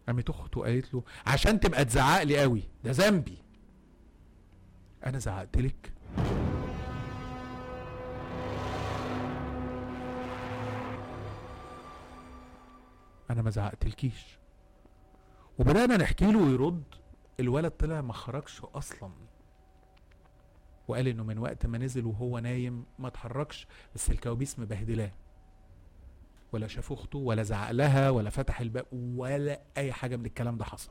قامت اخته قالت له عشان تبقى تزعق لي قوي ده ذنبي انا زعقت لك انا ما زعقتلكيش وبدانا نحكي له ويرد الولد طلع ما خرجش اصلا وقال انه من وقت ما نزل وهو نايم ما اتحركش بس الكوابيس مبهدلاه ولا شاف اخته ولا زعق لها ولا فتح الباب ولا اي حاجه من الكلام ده حصل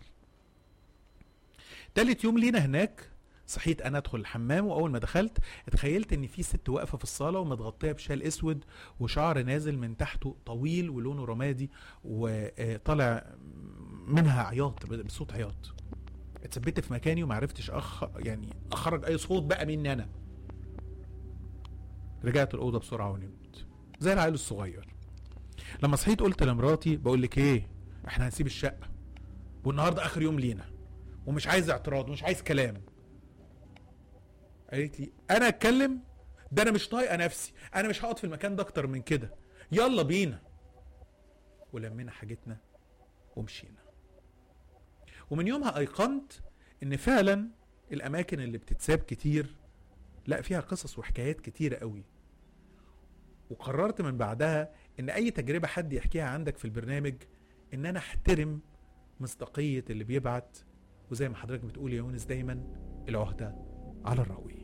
تالت يوم لينا هناك صحيت انا ادخل الحمام واول ما دخلت اتخيلت ان في ست واقفه في الصاله ومتغطيه بشال اسود وشعر نازل من تحته طويل ولونه رمادي وطالع منها عياط بصوت عياط اتثبت في مكاني وما عرفتش أخ... يعني اخرج اي صوت بقى مني انا رجعت الاوضه بسرعه ونمت زي العيل الصغير لما صحيت قلت لمراتي بقول لك ايه احنا هنسيب الشقه والنهارده اخر يوم لينا ومش عايز اعتراض ومش عايز كلام قالت لي انا اتكلم ده انا مش طايقه نفسي انا مش هقعد في المكان ده اكتر من كده يلا بينا ولمينا حاجتنا ومشينا ومن يومها ايقنت ان فعلا الاماكن اللي بتتساب كتير لا فيها قصص وحكايات كتيرة قوي وقررت من بعدها ان اي تجربة حد يحكيها عندك في البرنامج ان انا احترم مصداقية اللي بيبعت وزي ما حضرتك بتقول يا يونس دايما العهدة على الراوي